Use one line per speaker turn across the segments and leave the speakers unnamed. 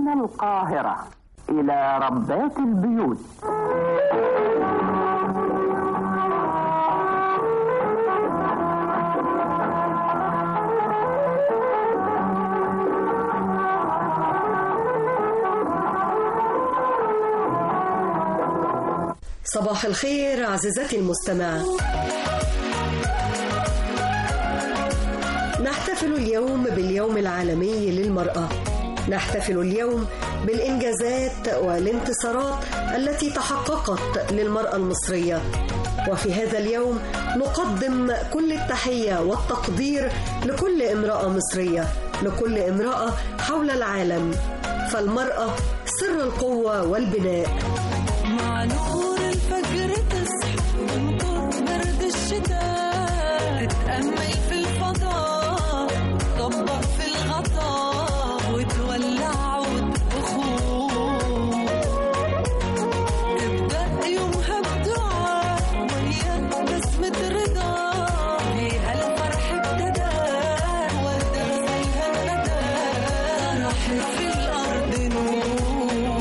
من القاهرة إلى ربات البيوت
صباح الخير عزيزتي المستمعة نحتفل اليوم باليوم العالمي للمرأة نحتفل اليوم بالإنجازات والانتصارات التي تحققت للمرأة المصرية وفي هذا اليوم نقدم كل التحية والتقدير لكل امرأة مصرية لكل امرأة حول العالم فالمرأة سر القوة والبناء
مع نور الفجر تصحى وانطر برد الشتاء تتأمل في الفضاء طبق في الغطاء وتولع وتبخور ابدأ يومها بدعاء ويا بسمة رضا فيها الفرح ابتدى وردة زيها الندى راحت في الأرض نور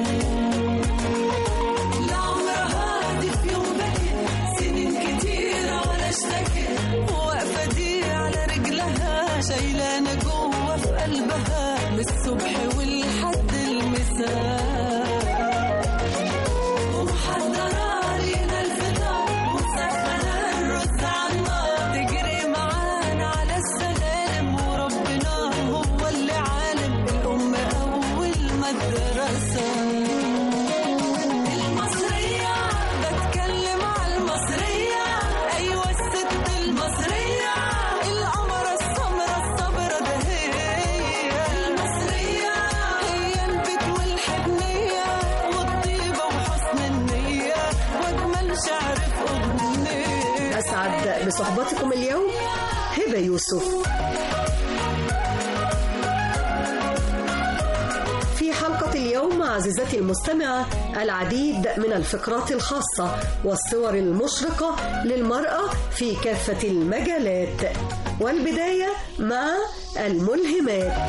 لعمرها هادي في يوم بكت سنين كتيرة ولا اشتكت واقفة دي على رجلها شايلانة جوه في قلبها من الصبح والحد المساء ومحضرة لينا الفطار ومسخنة الرز عالنار تجري معانا على السلام وربنا هو اللي عالم الأم أول مدرسة المصرية بتكلم على المصرية أيوة الست المصرية القمرة السمرة الصبرة ده هي المصرية هي البيت والحنية والطيبة وحسن النية وأجمل شعر في أغنية
أسعد بصحبتكم اليوم هبة يوسف في حلقة اليوم عزيزتي المستمعة العديد من الفقرات الخاصة والصور المشرقة للمرأة في كافة المجالات والبداية مع الملهمات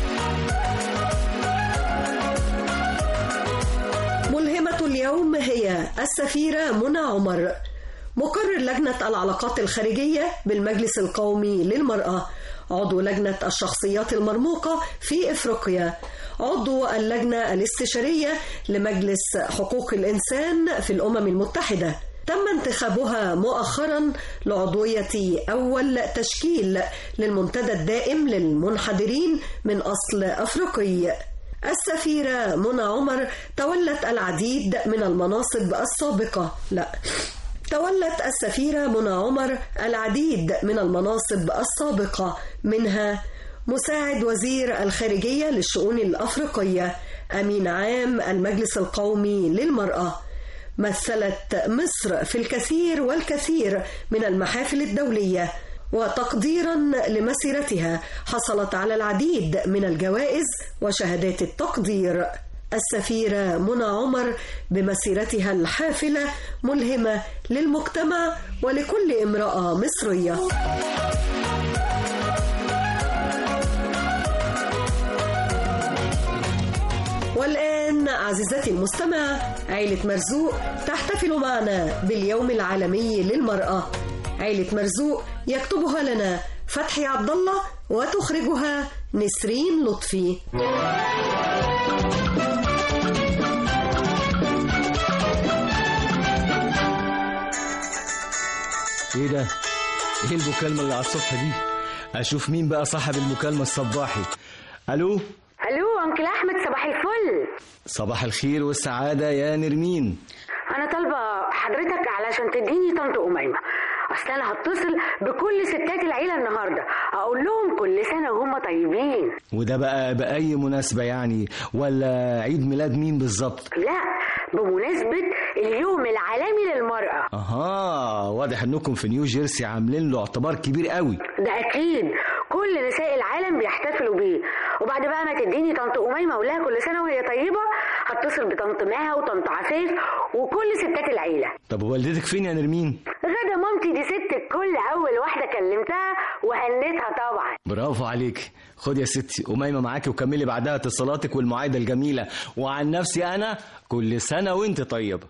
ملهمة اليوم هي السفيرة منى عمر مقرر لجنة العلاقات الخارجية بالمجلس القومي للمرأة عضو لجنة الشخصيات المرموقة في إفريقيا عضو اللجنة الاستشارية لمجلس حقوق الإنسان في الأمم المتحدة تم انتخابها مؤخرا لعضوية أول تشكيل للمنتدى الدائم للمنحدرين من أصل أفريقي السفيرة منى عمر تولت العديد من المناصب السابقة لا تولت السفيرة منى عمر العديد من المناصب السابقة منها مساعد وزير الخارجية للشؤون الأفريقية أمين عام المجلس القومي للمرأة مثلت مصر في الكثير والكثير من المحافل الدولية وتقديرا لمسيرتها حصلت على العديد من الجوائز وشهادات التقدير السفيرة منى عمر بمسيرتها الحافلة ملهمة للمجتمع ولكل امرأة مصرية والآن عزيزتي المستمعة عيلة مرزوق تحتفل معنا باليوم العالمي للمرأة عيلة مرزوق يكتبها لنا فتحي عبد الله وتخرجها نسرين لطفي
ايه ده؟ ايه المكالمة اللي على الصبح دي؟ اشوف مين بقى صاحب المكالمة الصباحي الو
الو انكل احمد صباح الفل
صباح الخير والسعادة يا نرمين
انا طالبه حضرتك علشان تديني طنط اميمه اصل انا هتصل بكل ستات العيله النهارده اقول لهم كل سنه وهم طيبين
وده بقى بأي مناسبة يعني ولا عيد ميلاد مين بالظبط؟
لا بمناسبه اليوم العالمي للمراه
اها واضح انكم في نيو جيرسي عاملين له اعتبار كبير قوي
ده اكيد كل نساء العالم بيحتفلوا بيه وبعد بقى ما تديني طنط اميمه اقول لها كل سنه وهي طيبه هتصل بطنط مها وطنط عفاف وكل ستات العيله
طب والدتك فين يا نرمين؟
غدا مامتي دي ست الكل اول واحده كلمتها وهنتها طبعا
برافو عليك خد يا ستي أميمة معاكي وكملي بعدها اتصالاتك والمعايدة الجميلة وعن نفسي أنا كل سنة وأنت طيبة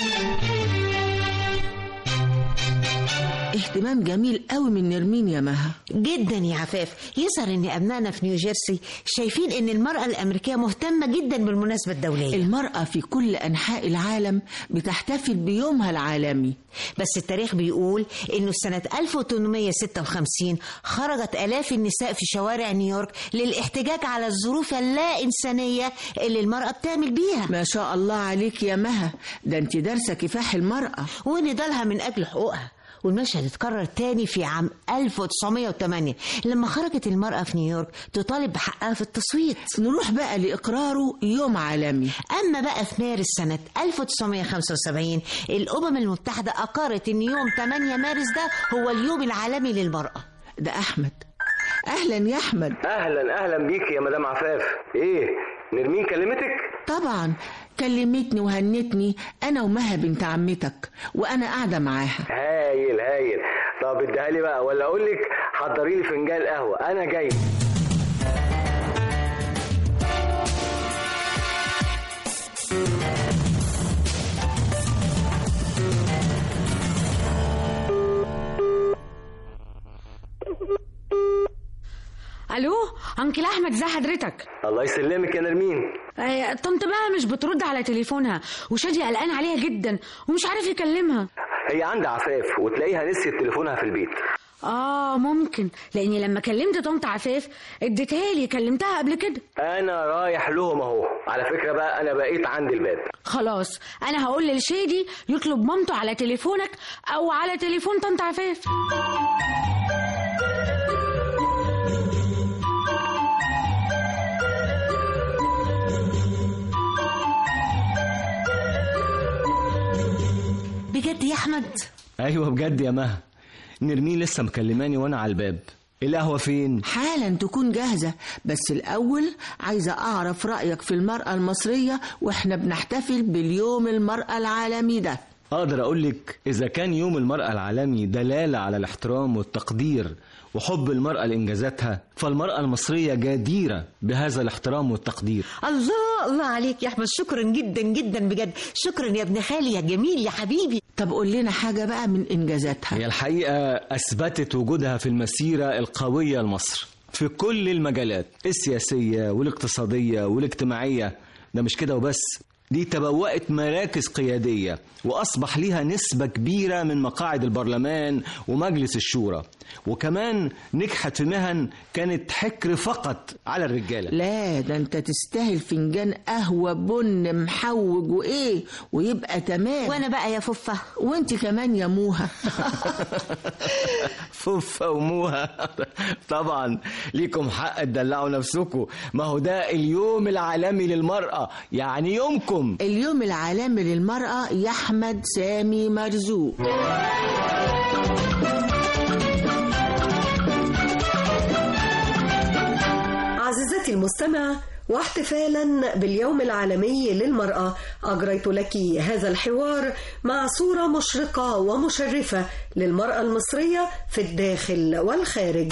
اهتمام جميل قوي من نرمين يا مها
جدا يا عفاف يظهر ان ابنائنا في نيوجيرسي شايفين ان المرأة الامريكية مهتمة جدا بالمناسبة الدولية
المرأة في كل أنحاء العالم بتحتفل بيومها العالمي
بس التاريخ بيقول انه سنة 1856 خرجت الاف النساء في شوارع نيويورك للاحتجاج على الظروف اللا انسانية اللي المرأة بتعمل بيها
ما شاء الله عليك يا مها ده انت دارسة كفاح المرأة
ونضالها من اجل حقوقها والمشهد اتكرر تاني في عام 1908 لما خرجت المرأة في نيويورك تطالب بحقها في التصويت
نروح بقى لإقراره يوم عالمي
أما بقى في مارس سنة 1975 الأمم المتحدة أقرت إن يوم 8 مارس ده هو اليوم العالمي للمرأة
ده أحمد أهلا يا أحمد
اهلا اهلا بيك يا مدام عفاف ايه نرمين كلمتك
طبعا كلمتني وهنتني أنا ومها بنت عمتك وأنا قاعدة معاها
هايل هايل طب اديها لي بقى ولا اقول لك حضري لي فنجان قهوه انا جاي
الو انكل احمد ازي حضرتك
الله يسلمك يا نرمين
آه، طنط بقى مش بترد على تليفونها وشادي قلقان عليها جدا ومش عارف يكلمها
هي عندها عفاف وتلاقيها نسيت تليفونها في البيت
اه ممكن لاني لما كلمت طنط عفاف اديتها لي كلمتها قبل كده
انا رايح لهم اهو على فكره بقى انا بقيت عند الباب
خلاص انا هقول للشادي يطلب مامته على تليفونك او على تليفون طنط عفاف
بجد يا أحمد
أيوة بجد يا مها نرمين لسه مكلماني وأنا على الباب القهوة فين؟
حالا تكون جاهزة بس الأول عايزة أعرف رأيك في المرأة المصرية وإحنا بنحتفل باليوم المرأة العالمي ده
أقدر أقولك إذا كان يوم المرأة العالمي دلالة على الاحترام والتقدير وحب المرأة لإنجازاتها فالمرأة المصرية جديرة بهذا الاحترام والتقدير
الله الله عليك يا أحمد شكرا جدا جدا بجد شكرا يا ابن خالي يا جميل يا حبيبي
طب قول لنا حاجة بقى من إنجازاتها
هي الحقيقة أثبتت وجودها في المسيرة القوية لمصر في كل المجالات السياسية والاقتصادية والاجتماعية ده مش كده وبس دي تبوأت مراكز قيادية وأصبح ليها نسبة كبيرة من مقاعد البرلمان ومجلس الشورى وكمان نجحت في مهن كانت حكر فقط على الرجالة
لا ده انت تستاهل فنجان قهوة بن محوج وإيه ويبقى تمام
وأنا بقى يا ففة
وانت كمان يا موها
فوفة وموها طبعا ليكم حق تدلعوا نفسكم ما هو ده اليوم العالمي للمرأة يعني يومكم
اليوم العالمي للمرأة يا أحمد سامي مرزوق
عزيزتي المستمعة واحتفالا باليوم العالمي للمرأة أجريت لك هذا الحوار مع صورة مشرقة ومشرفة للمرأة المصرية في الداخل والخارج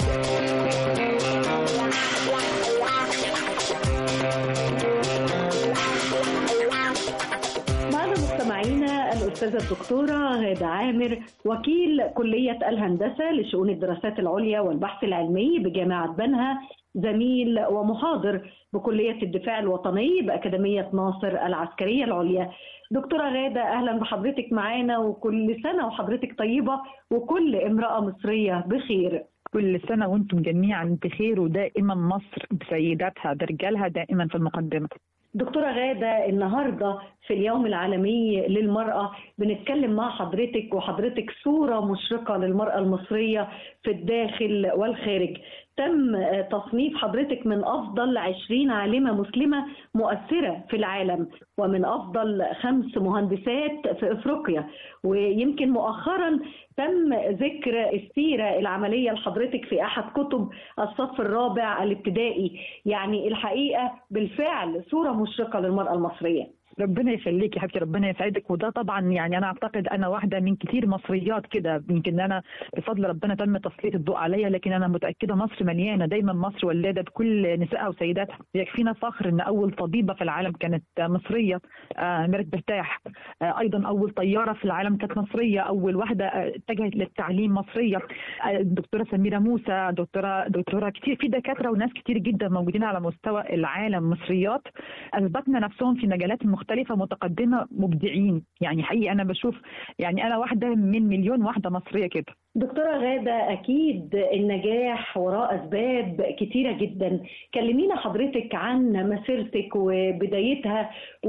معنا مستمعينا الأستاذة الدكتورة غادة عامر وكيل كلية الهندسة لشؤون الدراسات العليا والبحث العلمي بجامعة بنها زميل ومحاضر بكلية الدفاع الوطني بأكاديمية ناصر العسكرية العليا دكتورة غادة أهلا بحضرتك معانا وكل سنة وحضرتك طيبة وكل امرأة مصرية بخير
كل سنة وانتم جميعا بخير ودائما مصر بسيداتها برجالها دائما في المقدمة
دكتورة غادة النهاردة في اليوم العالمي للمرأة بنتكلم مع حضرتك وحضرتك صورة مشرقة للمرأة المصرية في الداخل والخارج تم تصنيف حضرتك من أفضل 20 عالمة مسلمة مؤثرة في العالم ومن أفضل خمس مهندسات في إفريقيا ويمكن مؤخرا تم ذكر السيرة العملية لحضرتك في أحد كتب الصف الرابع الابتدائي يعني الحقيقة بالفعل صورة مشرقة للمرأة المصرية
ربنا يخليك يا حبيبتي ربنا يسعدك وده طبعا يعني انا اعتقد انا واحده من كتير مصريات كده يمكن انا بفضل ربنا تم تسليط الضوء عليا لكن انا متاكده مصر مليانه دايما مصر ولاده بكل نسائها وسيداتها يكفينا فخر ان اول طبيبه في العالم كانت مصريه آه، ميرت برتاح آه، ايضا اول طياره في العالم كانت مصريه اول واحده آه، اتجهت للتعليم مصريه آه، الدكتوره سميره موسى دكتوره دكتوره كتير في دكاتره وناس كتير جدا موجودين على مستوى العالم مصريات اثبتنا نفسهم في مجالات مختلفه متقدمه مبدعين يعني حقيقي انا بشوف يعني انا واحده من مليون واحده مصريه كده
دكتورة غادة أكيد النجاح وراء أسباب كتيرة جدا كلمينا حضرتك عن مسيرتك وبدايتها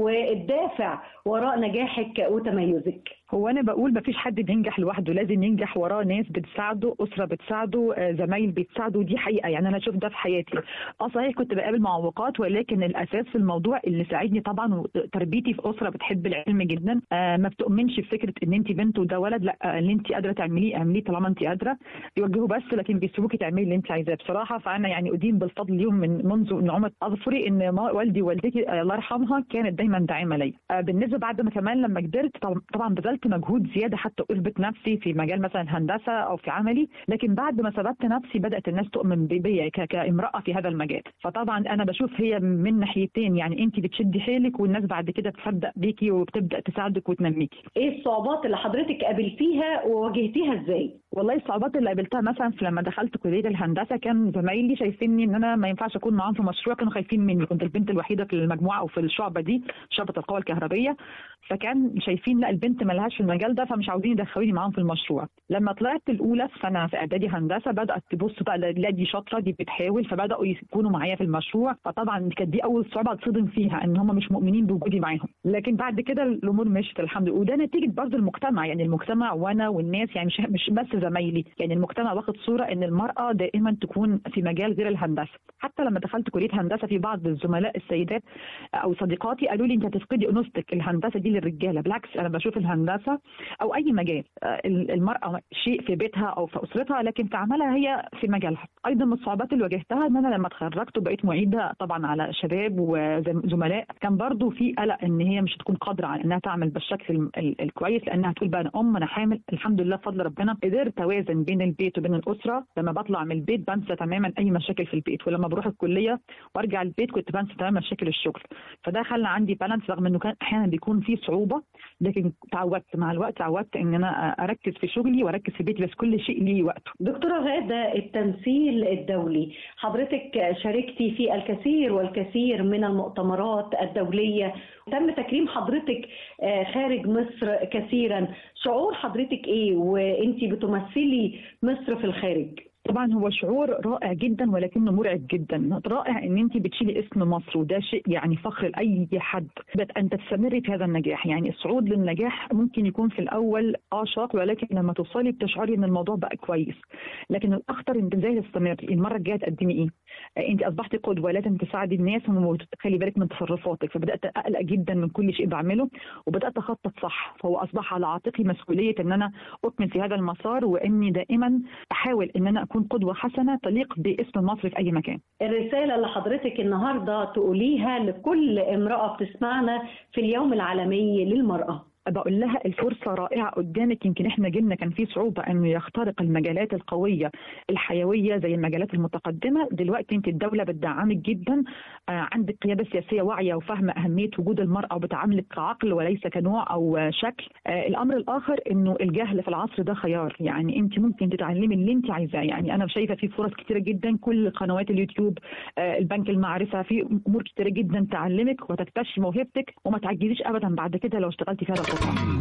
والدافع وراء نجاحك وتميزك
هو انا بقول مفيش حد بينجح لوحده لازم ينجح وراه ناس بتساعده اسره بتساعده آه، زمايل بتساعده دي حقيقه يعني انا اشوف ده في حياتي اه صحيح كنت بقابل معوقات ولكن الاساس في الموضوع اللي ساعدني طبعا تربيتي في اسره بتحب العلم جدا آه ما بتؤمنش بفكره ان انت بنت وده ولد لا آه، اللي انت قادره تعمليه اعمليه طالما انت قادره يوجهوا بس لكن بيسيبوكي تعملي اللي انت عايزاه بصراحه فانا يعني ادين بالفضل اليوم من منذ نعومه اظفري ان ما- والدي ووالدتي آه، الله يرحمها كانت دايما داعمه ليا آه، بالنسبه بعد ما كمان لما كبرت طب- طبعا بذلت مجهود زياده حتى اثبت نفسي في مجال مثلا الهندسه او في عملي لكن بعد ما ثبت نفسي بدات الناس تؤمن بي- بيا ك- كامراه في هذا المجال فطبعا انا بشوف هي من ناحيتين يعني انت بتشدي حيلك والناس بعد كده تصدق بيكي وبتبدا تساعدك وتنميكي
إيه الصعوبات اللي حضرتك قابلتيها وواجهتيها إزاي؟
والله الصعوبات اللي قابلتها مثلا في لما دخلت كليه الهندسه كان زمايلي شايفيني ان انا ما ينفعش اكون معاهم في مشروع كانوا خايفين مني كنت البنت الوحيده في المجموعه او في الشعبه دي شعبه القوى الكهربيه فكان شايفين لا البنت ملهاش في المجال ده فمش عاوزين يدخلوني معاهم في المشروع لما طلعت الاولى في سنه في اعدادي هندسه بدات تبص بقى لا دي شاطره دي بتحاول فبداوا يكونوا معايا في المشروع فطبعا كانت دي اول صعوبه اتصدم فيها ان هم مش مؤمنين بوجودي معاهم لكن بعد كده الامور مشت الحمد لله وده نتيجه برضه المجتمع يعني المجتمع وانا والناس يعني مش مش بس زمايلي يعني المجتمع واخد صوره ان المراه دائما تكون في مجال غير الهندسه حتى لما دخلت كليه هندسه في بعض الزملاء السيدات او صديقاتي قالوا لي انت هتفقدي انوثتك الهندسه دي للرجاله بالعكس انا بشوف الهندسه او اي مجال آه، المراه شيء في بيتها او في اسرتها لكن في عملها هي في مجالها ايضا من الصعوبات اللي واجهتها ان انا لما اتخرجت وبقيت معيده طبعا على شباب وزملاء كان برضو في قلق ان هي مش هتكون قادره على انها تعمل بالشكل ال- ال- الكويس لانها تقول بقى انا ام انا حامل الحمد لله بفضل ربنا قدرت اوازن بين البيت وبين الاسره لما بطلع من البيت بنسى تماما اي مشاكل في البيت ولما بروح الكليه وارجع البيت كنت بنسى تماما مشاكل الشغل فده خلى عندي بالانس رغم انه كان احيانا بيكون فيه صعوبه لكن تعودت مع الوقت تعودت ان انا اركز في شغلي واركز في بيتي بس كل شيء ليه وقته
دكتورة غادة التمثيل الدولي حضرتك شاركتي في الكثير والكثير من المؤتمرات الدولية تم تكريم حضرتك آه، خارج مصر كثيرا شعور حضرتك ايه وانتي بتمثلي مصر في الخارج
طبعا هو شعور رائع جدا ولكنه مرعب جدا رائع ان انت بتشيلي اسم مصر وده شيء يعني فخر لاي حد بت ان تستمري في هذا النجاح يعني الصعود للنجاح ممكن يكون في الاول اه شاق ولكن لما توصلي بتشعري ان الموضوع بقى كويس لكن الاخطر انت ازاي تستمري المره الجايه تقدمي ايه آه، انت اصبحتي قدوه لازم تساعدي الناس وتخلي بالك من تصرفاتك فبدات اقلق جدا من كل شيء بعمله وبدات اخطط صح فهو اصبح على عاتقي مسؤوليه ان انا اكمل في هذا المسار واني دائما احاول ان انا اكون قدوه حسنه تليق باسم مصر في اي مكان
الرسالة اللي حضرتك النهاردة تقوليها لكل امرأة بتسمعنا في اليوم العالمي للمرأة
بقول لها الفرصة رائعة قدامك يمكن احنا جيلنا كان فيه صعوبة انه يخترق المجالات القوية الحيوية زي المجالات المتقدمة دلوقتي انت الدولة بتدعمك جدا آه، عندك قيادة سياسية واعية وفاهمة أهمية وجود المرأة وبتعاملك كعقل وليس كنوع أو آه، شكل آه، الأمر الآخر انه الجهل في العصر ده خيار يعني انت ممكن تتعلمي اللي انت عايزاه يعني أنا شايفة في فرص كتيرة جدا كل قنوات اليوتيوب آه، البنك المعرفة في أمور كتيرة جدا تعلمك وتكتشفي موهبتك وما تعجزيش أبدا بعد كده لو اشتغلتي في هذا القطاع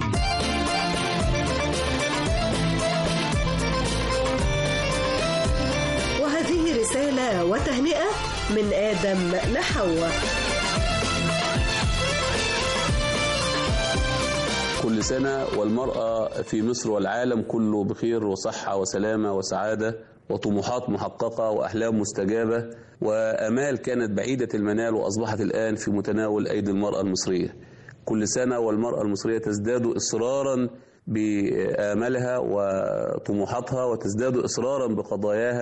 وهذه رسالة وتهنئة من آدم لحواء
كل سنة والمرأة في مصر والعالم كله بخير وصحة وسلامة وسعادة وطموحات محققة وأحلام مستجابة وأمال كانت بعيدة المنال وأصبحت الآن في متناول أيدي المرأة المصرية كل سنة والمرأة المصرية تزداد إصرارا بآمالها وطموحاتها وتزداد إصرارا بقضاياها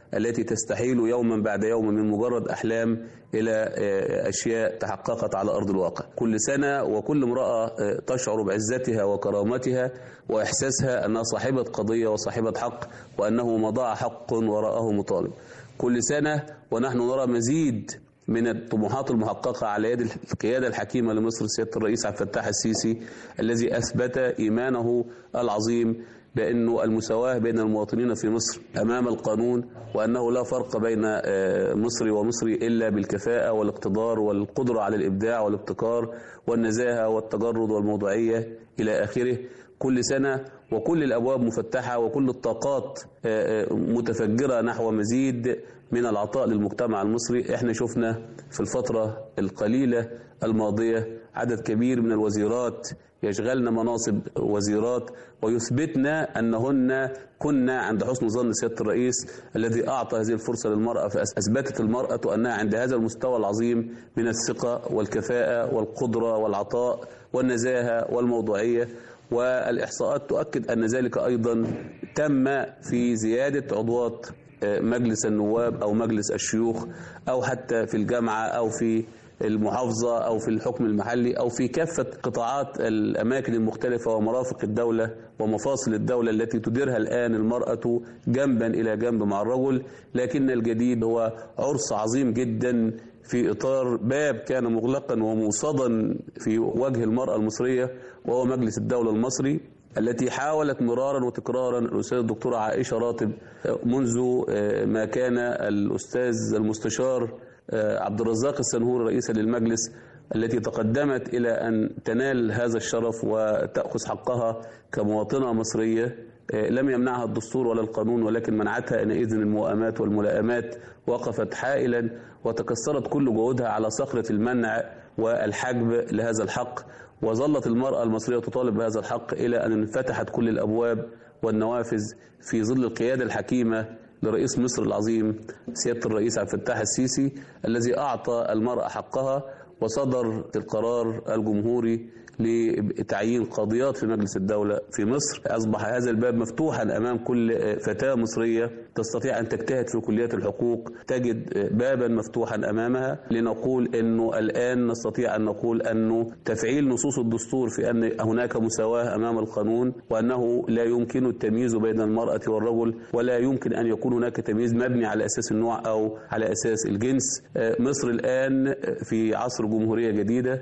التي تستحيل يوما بعد يوم من مجرد أحلام إلى آه، أشياء تحققت على أرض الواقع كل سنة وكل امرأة آه، تشعر بعزتها وكرامتها وإحساسها أنها صاحبة قضية وصاحبة حق وأنه مضاع حق وراءه مطالب كل سنة ونحن نرى مزيد من الطموحات المحققة على يد القيادة الحكيمة لمصر سيادة الرئيس عبد الفتاح السيسي الذي أثبت إيمانه العظيم بأنه المساواة بين المواطنين في مصر أمام القانون وأنه لا فرق بين آه، مصري ومصري إلا بالكفاءة والاقتدار والقدرة على الإبداع والابتكار والنزاهة والتجرد والموضوعية إلى آخره كل سنة وكل الأبواب مفتحة وكل الطاقات آه، آه، متفجرة نحو مزيد من العطاء للمجتمع المصري احنا شفنا في الفترة القليلة الماضية عدد كبير من الوزيرات يشغلن مناصب وزيرات ويثبتنا أنهن كنا عند حسن ظن سيادة الرئيس الذي أعطى هذه الفرصة للمرأة فأثبتت المرأة أنها عند هذا المستوى العظيم من الثقة والكفاءة والقدرة والعطاء والنزاهة والموضوعية والإحصاءات تؤكد أن ذلك أيضا تم في زيادة عضوات آه، مجلس النواب أو مجلس الشيوخ أو حتى في الجامعة أو في المحافظة أو في الحكم المحلي أو في كافة قطاعات الأماكن المختلفة ومرافق الدولة ومفاصل الدولة التي تديرها الآن المرأة جنبا إلى جنب مع الرجل لكن الجديد هو عرس عظيم جدا في إطار باب كان مغلقا وموصدا في وجه المرأة المصرية وهو مجلس الدولة المصري التي حاولت مرارا وتكرارا الأستاذ الدكتورة عائشة راتب منذ ما كان الأستاذ المستشار عبد الرزاق السنهوري رئيسا للمجلس التي تقدمت إلى أن تنال هذا الشرف وتأخذ حقها كمواطنة مصرية لم يمنعها الدستور ولا القانون ولكن منعتها حينئذ الموائمات والملائمات وقفت حائلا وتكسرت كل جهودها على صخرة المنع والحجب لهذا الحق وظلت المرأة المصرية تطالب بهذا الحق إلى أن انفتحت كل الأبواب والنوافذ في ظل القيادة الحكيمة لرئيس مصر العظيم سيادة الرئيس عبد الفتاح السيسي الذي أعطى المرأة حقها وصدر القرار الجمهوري لتعيين قاضيات في مجلس الدولة في مصر أصبح هذا الباب مفتوحا أمام كل فتاة مصرية تستطيع أن تجتهد في كليات الحقوق تجد بابا مفتوحا أمامها لنقول أنه الآن نستطيع أن نقول أنه تفعيل نصوص الدستور في أن هناك مساواة أمام القانون وأنه لا يمكن التمييز بين المرأة والرجل ولا يمكن أن يكون هناك تمييز مبني على أساس النوع أو على أساس الجنس مصر الآن في عصر جمهورية جديدة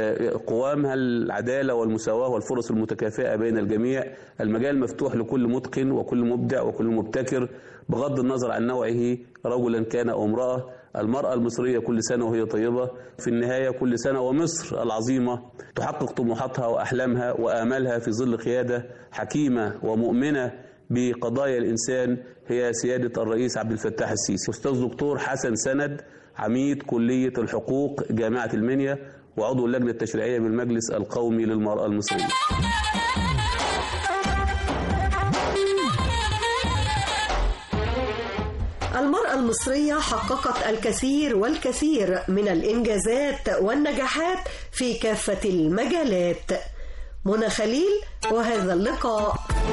قوامها العدالة والمساواة والفرص المتكافئة بين الجميع المجال مفتوح لكل متقن وكل مبدع وكل مبتكر بغض النظر عن نوعه رجلا كان أو امرأة المرأة المصرية كل سنة وهي طيبة في النهاية كل سنة ومصر العظيمة تحقق طموحاتها وأحلامها وآمالها في ظل قيادة حكيمة ومؤمنة بقضايا الإنسان هي سيادة الرئيس عبد الفتاح السيسي أستاذ دكتور حسن سند عميد كلية الحقوق جامعة المنيا وعضو اللجنة التشريعية بالمجلس القومي للمرأة المصرية
المرأة المصرية حققت الكثير والكثير من الإنجازات والنجاحات في كافة المجالات منى خليل وهذا اللقاء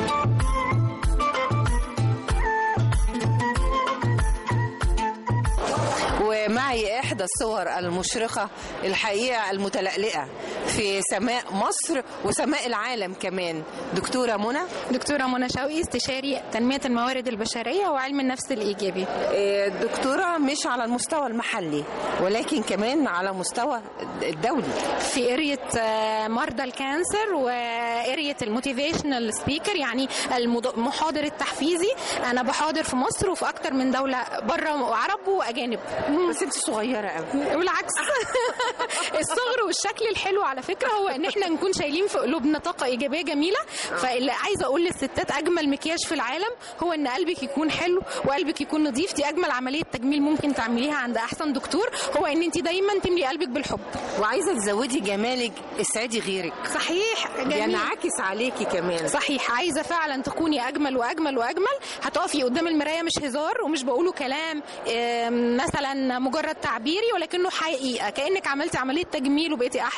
ومعي إحدى الصور المشرقة الحقيقة المتلألئة في سماء مصر وسماء العالم كمان دكتورة منى
دكتورة منى شوقي استشاري تنمية الموارد البشرية وعلم النفس الإيجابي
إيه، دكتورة مش على المستوى المحلي ولكن كمان على مستوى الدولي
في قرية آه، مرضى الكانسر وقرية الموتيفيشنال سبيكر يعني المض- المحاضر التحفيزي أنا بحاضر في مصر وفي أكتر من دولة بره وعرب وأجانب
بس أنت صغيرة قوي
بالعكس الصغر والشكل الحلو على فكرة هو إن إحنا نكون شايلين في قلوبنا طاقة إيجابية جميلة فاللي عايزة أقول للستات أجمل مكياج في العالم هو إن قلبك يكون حلو وقلبك يكون نظيف دي أجمل عملية تجميل ممكن تعمليها عند أحسن دكتور هو إن أنت دايما تملي قلبك بالحب
وعايزة تزودي جمالك اسعدي غيرك
صحيح جميل.
ينعكس عليكي كمان
صحيح عايزه فعلا تكوني اجمل واجمل واجمل هتقفي قدام المرايه مش هزار ومش بقوله كلام آم، مثلا مجرد تعبيري ولكنه حقيقه كانك عملتي عمليه تجميل وبقيتي احلى كل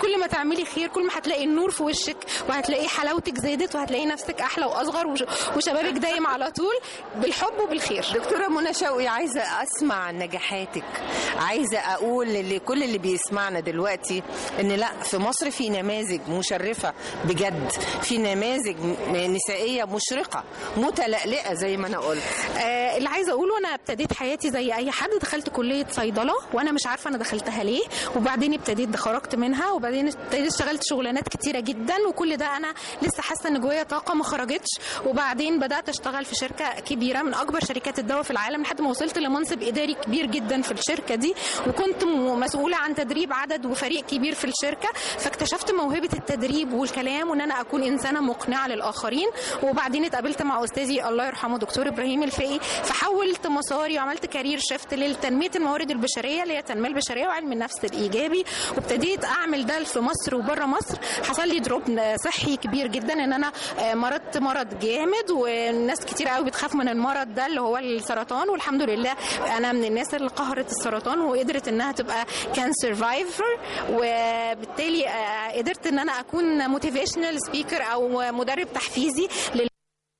كل ما تعملي خير كل ما هتلاقي النور في وشك وهتلاقي حلاوتك زادت وهتلاقي نفسك احلى واصغر وش- وشبابك دايم على طول بالحب وبالخير
دكتورة منى شوقي عايزة أسمع عن نجاحاتك عايزة أقول لكل اللي بيسمعنا دلوقتي إن لا في مصر في نماذج مشرفة بجد في نماذج م- نسائية مشرقة متلألئة زي ما أنا قلت
آه اللي عايزه اقوله انا ابتديت حياتي زي اي حد دخلت كليه صيدله وانا مش عارفه انا دخلتها ليه وبعدين ابتديت خرجت منها وبعدين ابتديت اشتغلت شغلانات كتيره جدا وكل ده انا لسه حاسه ان جوايا طاقه ما خرجتش وبعدين بدات اشتغل في شركه كبيره من اكبر شركات الدواء في العالم لحد ما وصلت لمنصب اداري كبير جدا في الشركه دي وكنت م- مسؤوله عن تدريب عدد وفريق كبير في الشركه فاكتشفت موهبه التدريب والكلام وان انا اكون انسانه مقنعه للاخرين وبعدين اتقابلت مع استاذي الله يرحمه دكتور ابراهيم الفقي فحولت مساري وعملت كارير شيفت لتنميه الموارد البشريه اللي هي التنميه البشريه وعلم النفس الايجابي وابتديت اعمل ده في مصر وبره مصر حصل لي دروب صحي كبير جدا ان انا آه، مرضت مرض جامد والناس كتير قوي بتخاف من المرض ده اللي هو السرطان والحمد لله انا من الناس اللي قهرت السرطان وقدرت انها تبقى كان سرفايفر وبالتالي آه، قدرت ان انا اكون موتيفيشنال سبيكر او مدرب تحفيزي لل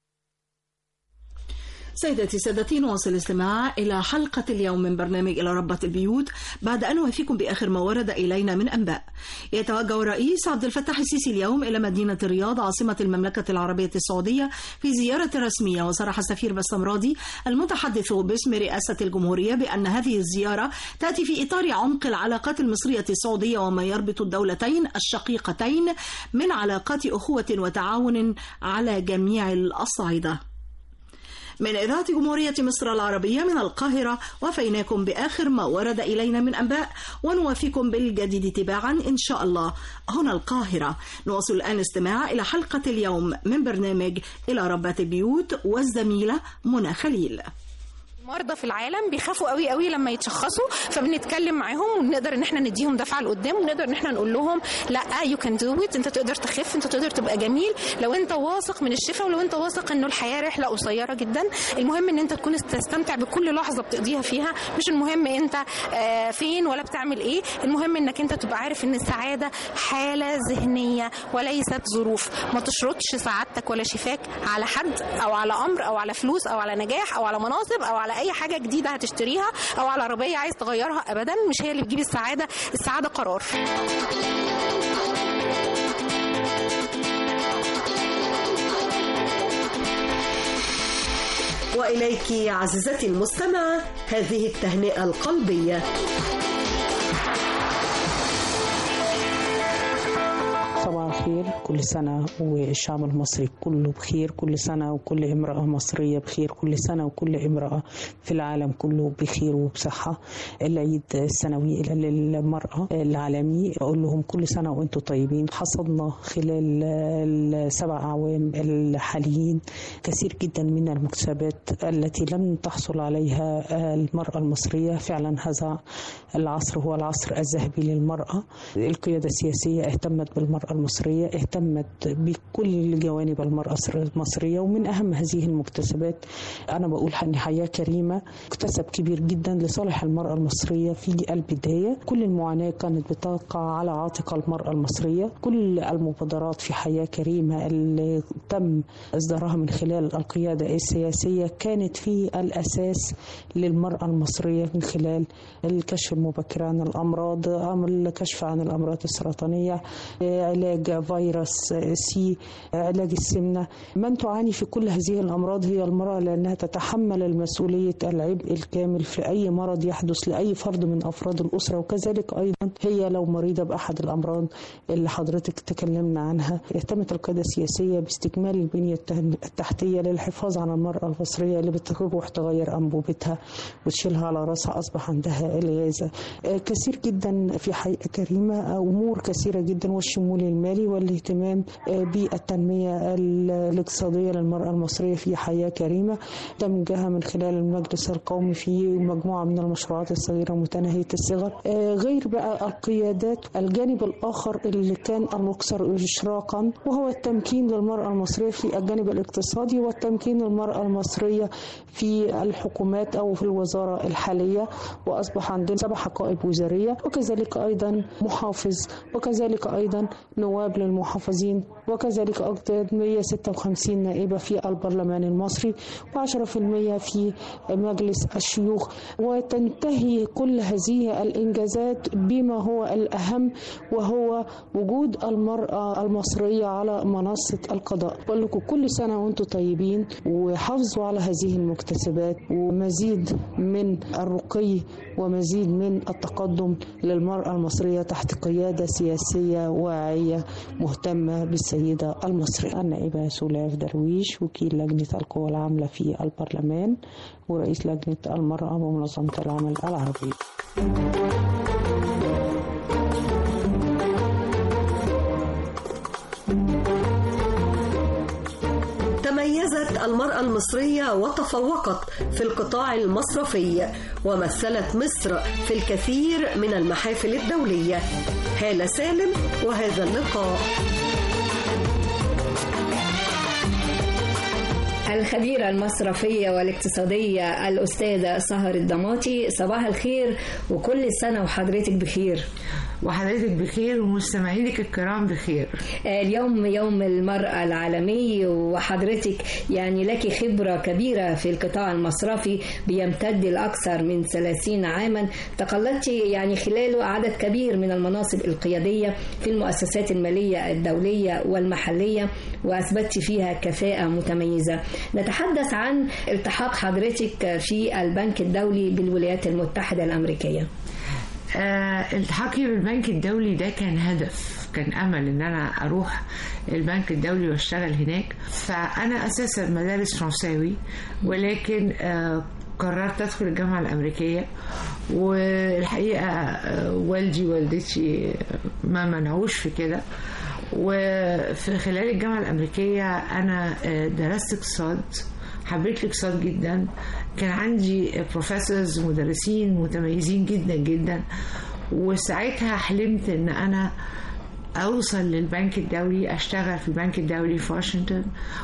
سيداتي سادتي نواصل الاستماع إلى حلقة اليوم من برنامج إلى ربة البيوت بعد أن نوافيكم بآخر ما ورد إلينا من أنباء يتوجه الرئيس عبد الفتاح السيسي اليوم إلى مدينة الرياض عاصمة المملكة العربية السعودية في زيارة رسمية وصرح السفير بسام راضي المتحدث باسم رئاسة الجمهورية بأن هذه الزيارة تأتي في إطار عمق العلاقات المصرية السعودية وما يربط الدولتين الشقيقتين من علاقات أخوة وتعاون على جميع الأصعدة من إذاعة جمهورية مصر العربية من القاهرة وفيناكم بآخر ما ورد إلينا من أنباء ونوافيكم بالجديد تباعا إن شاء الله هنا القاهرة نواصل الآن استماع إلى حلقة اليوم من برنامج إلى ربات البيوت والزميلة منى خليل
المرضى في العالم بيخافوا قوي قوي لما يتشخصوا فبنتكلم معاهم ونقدر ان احنا نديهم دفعه لقدام ونقدر ان احنا نقول لهم لا يو كان دو ات انت تقدر تخف انت تقدر تبقى جميل لو انت واثق من الشفاء ولو انت واثق انه الحياه رحله قصيره جدا المهم ان انت تكون تستمتع بكل لحظه بتقضيها فيها مش المهم انت آه، فين ولا بتعمل ايه المهم انك انت تبقى عارف ان السعاده حاله ذهنيه وليست ظروف ما تشرطش سعادتك ولا شفاك على حد او على امر او على فلوس او على نجاح او على مناصب او على اي حاجه جديده هتشتريها او على عربيه عايز تغيرها ابدا مش هي اللي بتجيب السعاده السعاده قرار
وإليك عزيزتي المستمعة هذه التهنئة القلبية
صباح الخير كل سنة والشعب المصري كله بخير كل سنة وكل امرأة مصرية بخير كل سنة وكل امرأة في العالم كله بخير وبصحة العيد السنوي للمرأة العالمي أقول لهم كل سنة وأنتم طيبين حصدنا خلال السبع أعوام الحاليين كثير جدا من المكتسبات التي لم تحصل عليها المرأة المصرية فعلا هذا العصر هو العصر الذهبي للمرأة القيادة السياسية اهتمت بالمرأة المصرية اهتمت بكل جوانب المرأة المصرية ومن أهم هذه المكتسبات أنا بقول أن حياة كريمة مكتسب كبير جدا لصالح المرأة المصرية في البداية كل المعاناة كانت بتقع على عاتق المرأة المصرية كل المبادرات في حياة كريمة اللي تم إصدارها من خلال القيادة السياسية كانت في الأساس للمرأة المصرية من خلال الكشف المبكر عن الأمراض الكشف عن الأمراض السرطانية علاج فيروس سي علاج السمنة من تعاني في كل هذه الأمراض هي المرأة لأنها تتحمل المسؤولية العبء الكامل في أي مرض يحدث لأي فرد من أفراد الأسرة وكذلك أيضا هي لو مريضة بأحد الأمراض اللي حضرتك تكلمنا عنها اهتمت القيادة السياسية باستكمال البنية التحتية للحفاظ على المرأة المصرية اللي بتروح تغير أنبوبتها وتشيلها على راسها أصبح عندها الغازة كثير جدا في حياة كريمة أمور كثيرة جدا والشمول المالي والاهتمام الاهتمام آه، بالتنمية ال- الاقتصادية للمرأة المصرية في حياة كريمة دمجها من خلال المجلس القومي في مجموعة من المشروعات الصغيرة متناهية الصغر آه، غير بقى القيادات الجانب الآخر اللي كان الأكثر إشراقا وهو التمكين للمرأة المصرية في الجانب الاقتصادي والتمكين للمرأة المصرية في الحكومات أو في الوزارة الحالية وأصبح عندنا سبع حقائب وزارية وكذلك أيضا محافظ وكذلك أيضا نواب للمحافظين وكذلك أكثر 156 نائبة في البرلمان المصري و10% في مجلس الشيوخ وتنتهي كل هذه الإنجازات بما هو الأهم وهو وجود المرأة المصرية على منصة القضاء بقول لكم كل سنة وانتم طيبين وحافظوا على هذه المكتسبات ومزيد من الرقي ومزيد من التقدم للمرأة المصرية تحت قيادة سياسية واعية مهتمة بالسيدة المصرية النائبة سلاف درويش وكيل لجنة القوى العاملة في البرلمان ورئيس لجنة المرأة بمنظمة العمل العربية
تميزت المرأة المصرية وتفوقت في القطاع المصرفي ومثلت مصر في الكثير من المحافل الدولية هالة سالم وهذا اللقاء
الخبيرة المصرفية والاقتصادية الأستاذة سهر الضماطي صباح الخير وكل سنة وحضرتك بخير
وحضرتك بخير ومستمعينك الكرام بخير
اليوم يوم المرأة العالمي وحضرتك يعني لك خبرة كبيرة في القطاع المصرفي بيمتد لأكثر من 30 عاما تقلدت يعني خلاله عدد كبير من المناصب القيادية في المؤسسات المالية الدولية والمحلية وأثبتت فيها كفاءة متميزة نتحدث عن التحاق حضرتك في البنك الدولي بالولايات المتحدة الأمريكية
آه التحاقي بالبنك الدولي ده كان هدف كان امل ان انا اروح البنك الدولي واشتغل هناك فانا اساسا مدارس فرنساوي ولكن آه قررت ادخل الجامعه الامريكيه والحقيقه آه والدي والدتي ما منعوش في كده وفي خلال الجامعه الامريكيه انا آه درست اقتصاد حبيت الاقتصاد جدا كان عندي بروفيسورز مدرسين متميزين جدا جدا وساعتها حلمت ان انا اوصل للبنك الدولي اشتغل في البنك الدولي في واشنطن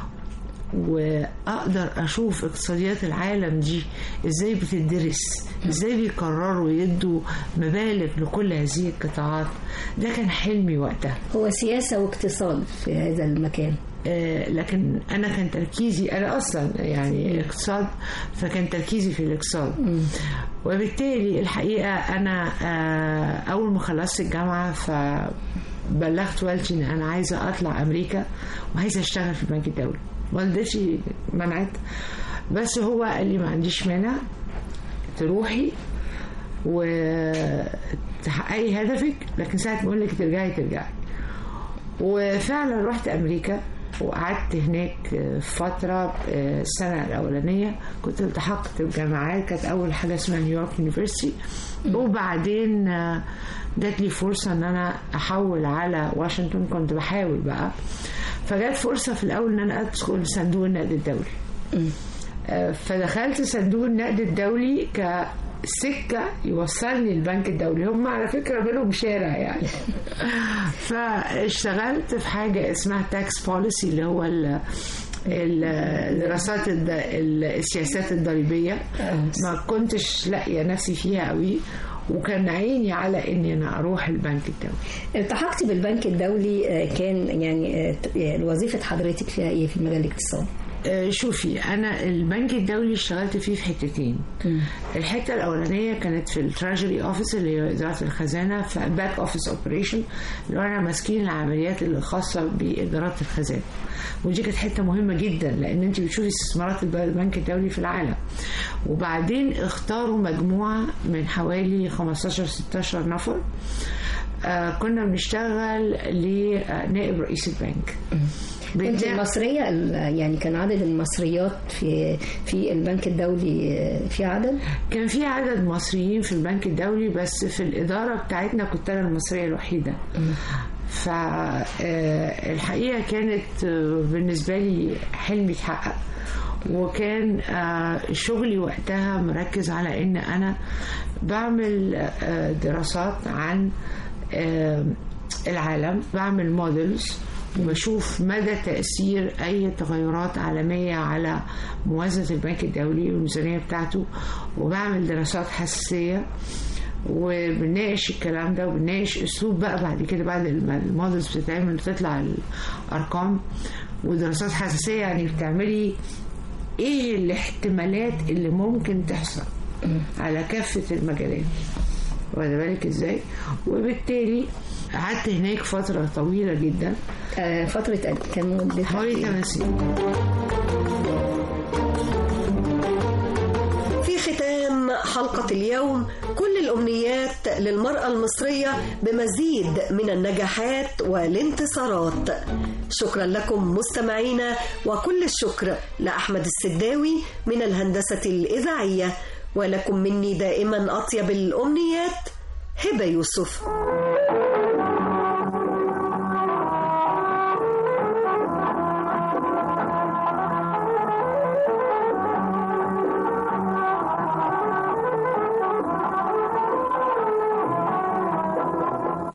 واقدر اشوف اقتصاديات العالم دي ازاي بتدرس ازاي بيقرروا يدوا مبالغ لكل هذه القطاعات ده كان حلمي وقتها
هو سياسة واقتصاد في هذا المكان
آه لكن انا كان تركيزي انا اصلا يعني اقتصاد فكان تركيزي في الاقتصاد وبالتالي الحقيقه انا آه اول ما خلصت الجامعه فبلغت والدتي ان انا عايزه اطلع امريكا وعايزه اشتغل في البنك الدولي والدتي منعت بس هو قال لي ما عنديش مانع تروحي وتحققي هدفك لكن ساعه ما اقول لك ترجعي ترجعي وفعلا رحت امريكا وقعدت هناك فترة السنة الأولانية كنت التحقت بجامعات كانت أول حاجة اسمها نيويورك يونيفرسيتي وبعدين جات لي فرصة إن أنا أحول على واشنطن كنت بحاول بقى فجات فرصة في الأول إن أنا أدخل صندوق النقد الدولي فدخلت صندوق النقد الدولي ك سكة يوصلني البنك الدولي هم على فكرة بينهم شارع يعني فاشتغلت في حاجة اسمها تاكس بوليسي اللي هو ال الدراسات السياسات الضريبية ما كنتش لاقية نفسي فيها قوي وكان عيني على اني انا اروح البنك الدولي
التحقت بالبنك الدولي كان يعني وظيفة حضرتك فيها ايه في مجال الاقتصاد؟
شوفي انا البنك الدولي اشتغلت فيه في حتتين الحته الاولانيه كانت في التراجري اوفيس اللي هي اداره الخزانه في باك اوفيس اوبريشن اللي هو انا ماسكين العمليات الخاصه باداره الخزانه ودي كانت حته مهمه جدا لان انت بتشوفي استثمارات البنك الدولي في العالم وبعدين اختاروا مجموعه من حوالي 15 16 نفر آه كنا بنشتغل لنائب رئيس البنك
انت المصريه ال- يعني كان عدد المصريات في في البنك الدولي آه، في عدد
كان في عدد مصريين في البنك الدولي بس في الإدارة بتاعتنا كنت أنا المصرية الوحيدة فالحقيقة كانت آه، بالنسبة لي حلمي اتحقق وكان آه، شغلي وقتها مركز على ان انا بعمل آه، دراسات عن آه، العالم بعمل موديلز وبشوف مدى تأثير أي تغيرات عالمية على موازنة البنك الدولي والميزانية بتاعته وبعمل دراسات حساسية وبنناقش الكلام ده وبنناقش اسلوب بقى بعد كده بعد ما المودلز بتتعمل تطلع الارقام ودراسات حساسيه يعني بتعملي ايه الاحتمالات اللي ممكن تحصل على كافه المجالات واخد بالك ازاي وبالتالي قعدت هناك فتره طويله جدا
آه، فتره قد كان مدتها
حوالي 8 سنين
في ختام حلقة اليوم كل الأمنيات للمرأة المصرية بمزيد من النجاحات والانتصارات شكرا لكم مستمعينا وكل الشكر لأحمد السداوي من الهندسة الإذاعية ولكم مني دائما أطيب الأمنيات هبة يوسف